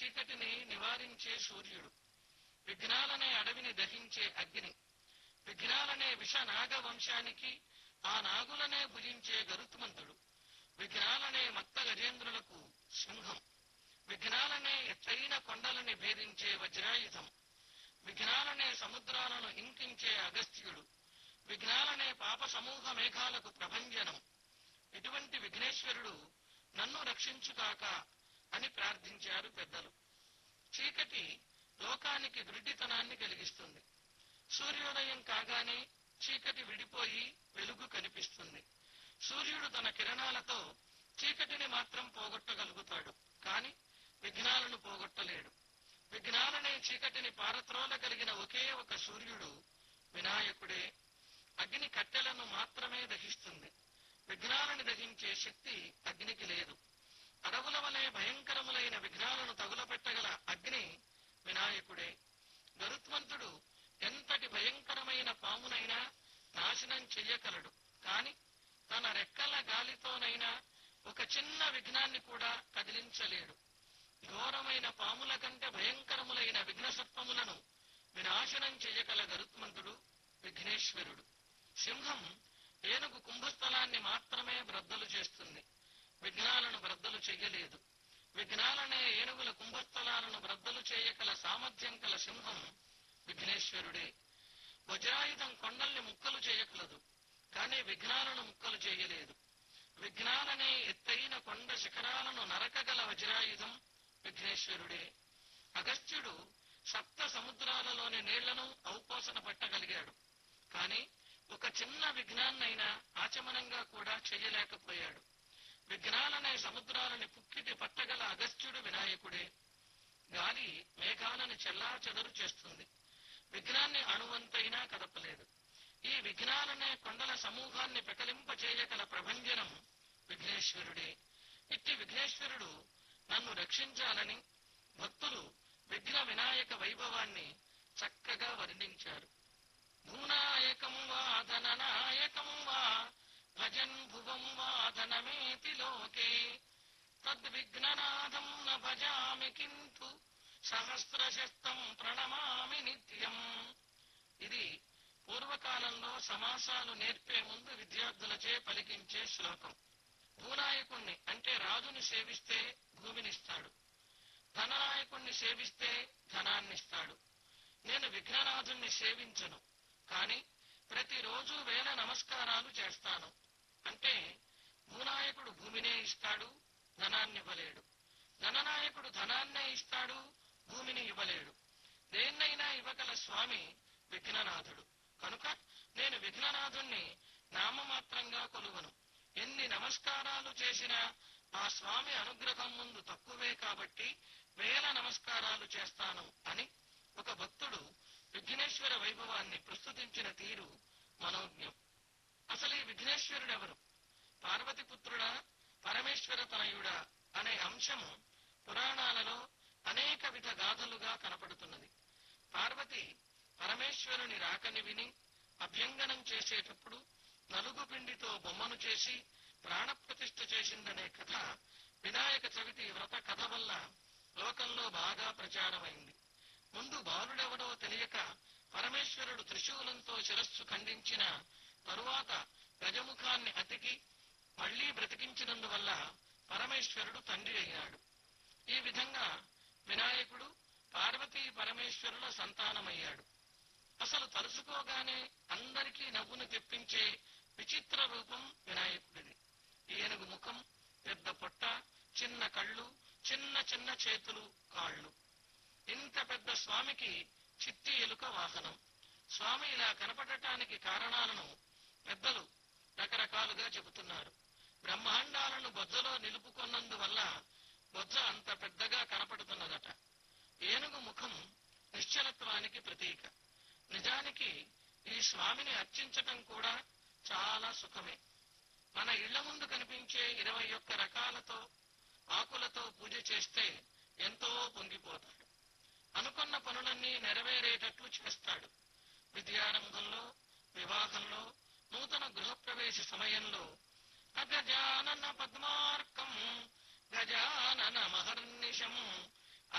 చీకటిని నివారించే సూర్యుడు విఘ్నాలనే అడవిని దహించే అగ్ని విఘ్నాలనే విష నాగ వంశానికి ఆ నాగులనే భుజించే గరుత్మంతుడు విఘ్నాలనే మత్త గజేంద్రులకు సింహం విఘ్నాలనే ఎత్తైన కొండలని భేదించే వజ్రాయుధం విఘ్నాలనే సముద్రాలను ఇంకించే అగస్త్యుడు విఘ్నాలనే పాప సమూహ మేఘాలకు ప్రభంజనం ఇటువంటి విఘ్నేశ్వరుడు నన్ను రక్షించుగాక అని ప్రార్థించారు పెద్దలు చీకటి లోకానికి దృఢితనాన్ని కలిగిస్తుంది సూర్యోదయం కాగానే చీకటి విడిపోయి వెలుగు కనిపిస్తుంది సూర్యుడు తన కిరణాలతో చీకటిని మాత్రం పోగొట్టగలుగుతాడు కాని విఘ్నాలను పోగొట్టలేడు విఘ్నాలనే చీకటిని పారత్రోలగలిగిన ఒకే ఒక సూర్యుడు వినాయకుడే అగ్ని కట్టెలను మాత్రమే దహిస్తుంది విఘ్నాలను దహించే శక్తి అగ్నికి లేదు అడవుల వలె భయంకరములైన విఘ్నాలను తగులపెట్టగల అగ్ని వినాయకుడే గరుత్మంతుడు ఎంతటి భయంకరమైన పామునైనా నాశనం చెయ్యగలడు కాని తన రెక్కల గాలితోనైనా ఒక చిన్న విఘ్నాన్ని కూడా కదిలించలేడు ఘోరమైన పాముల కంటే భయంకరములైన విఘ్నసత్వములను వినాశనం చెయ్యగల గరుత్మంతుడు విఘ్నేశ్వరుడు సింహం ఏనుగు కుంభస్థలాన్ని మాత్రమే బ్రద్దలు చేస్తుంది విఘ్నాలను బ్రద్దలు చెయ్యలేదు విఘ్నాలనే ఏనుగుల కుంభస్థలాలను బ్రద్దలు చేయగల సామర్థ్యం కల సింహం విఘ్నేశ్వరుడే వజ్రాయుధం కొండల్ని ముక్కలు చేయగలదు కానీ విఘ్నాలను ముక్కలు చేయలేదు విఘ్నాలనే ఎత్తైన కొండ శిఖరాలను నరకగల వజ్రాయుధం విఘ్నేశ్వరుడే అగస్త్యుడు సప్త సముద్రాలలోని నీళ్లను ఔపోసన పట్టగలిగాడు కాని ఒక చిన్న విఘ్నాన్నైనా ఆచమనంగా కూడా చెయ్యలేకపోయాడు విఘ్నాలనే సముద్రాలని పుక్కిటి పట్టగల అగస్త్యుడు వినాయకుడే గాలి మేఘాలను చెల్లా చెదరు చేస్తుంది విఘ్నాన్ని అణువంతైనా కదపలేదు ఈ విఘ్నాలనే కొండల సమూహాన్ని పెకలింపచేయగల ప్రభంజనం విఘ్నేశ్వరుడే ఇట్టి విఘ్నేశ్వరుడు నన్ను రక్షించాలని భక్తులు విఘ్న వినాయక వైభవాన్ని చక్కగా వర్ణించారు భూనాయకం వా ధననాయకం వా భజన్ భువం వా ధనమేతి లోకే తద్విఘ్ననాథం న భజామి కింటు సహస్రశస్తం ప్రణమామి నిత్యం ఇది పూర్వకాలంలో సమాసాలు నేర్పే ముందు విద్యార్థులచే పలికించే శ్లోకం భూనాయకుణ్ణి అంటే రాజుని సేవిస్తే భూమినిస్తాడు ధననాయకుణ్ణి సేవిస్తే ధనాన్నిస్తాడు నేను విఘ్ననాథుణ్ణి సేవించను కాని ప్రతిరోజు వేల నమస్కారాలు చేస్తాను అంటే భూనాయకుడు భూమినే ఇస్తాడు ధనాన్నివ్వలేడు ధననాయకుడు ధనాన్నే ఇస్తాడు భూమిని ఇవ్వలేడు దేన్నైనా ఇవ్వగల స్వామి విఘ్ననాథుడు కనుక నేను విఘ్ననాథుణ్ణి నామమాత్రంగా కొలువను ఎన్ని నమస్కారాలు చేసినా ఆ స్వామి అనుగ్రహం ముందు తక్కువే కాబట్టి వేల నమస్కారాలు చేస్తాను అని ఒక భక్తుడు విఘ్నేశ్వర వైభవాన్ని ప్రస్తుతించిన తీరు మనోజ్ఞం అసలు ఈ విఘ్నేశ్వరుడెవరు పార్వతిపుత్రుడా పరమేశ్వర తనయుడా అనే అంశం పురాణాలలో అనేక విధ గాథలుగా కనపడుతున్నది పార్వతి పరమేశ్వరుని రాకని విని అభ్యంగనం చేసేటప్పుడు నలుగు పిండితో బొమ్మను చేసి ప్రాణప్రతిష్ఠ చేసిందనే కథ వినాయక చవితి వ్రత కథ వల్ల లోకంలో బాగా ప్రచారమైంది ముందు బాలుడెవడో తెలియక పరమేశ్వరుడు త్రిశూలంతో శిరస్సు ఖండించిన తరువాత గజముఖాన్ని అతికి మళ్లీ బ్రతికించినందువల్ల పరమేశ్వరుడు తండ్రి అయినాడు ఈ విధంగా వినాయకుడు పార్వతీ పరమేశ్వరుల సంతానమయ్యాడు అసలు తలుసుకోగానే అందరికీ నవ్వును తెప్పించే విచిత్ర రూపం వినాయకుడిది ఏనుగు ముఖం పెద్ద పొట్ట చిన్న కళ్ళు చిన్న చిన్న చేతులు కాళ్ళు ఇంత పెద్ద స్వామికి చిట్టి ఎలుక వాహనం స్వామి ఇలా కనపడటానికి కారణాలను పెద్దలు రకరకాలుగా చెబుతున్నారు బ్రహ్మాండాలను బొజ్జలో నిలుపుకున్నందువల్ల బొజ్జ అంత పెద్దగా కనపడుతున్నదట ఏనుగు ముఖం నిశ్చలత్వానికి ప్రతీక నిజానికి ఈ స్వామిని అర్చించటం కూడా చాలా సుఖమే మన ఇళ్ల ముందు కనిపించే ఇరవై ఒక్క రకాలతో ఆకులతో పూజ చేస్తే ఎంతో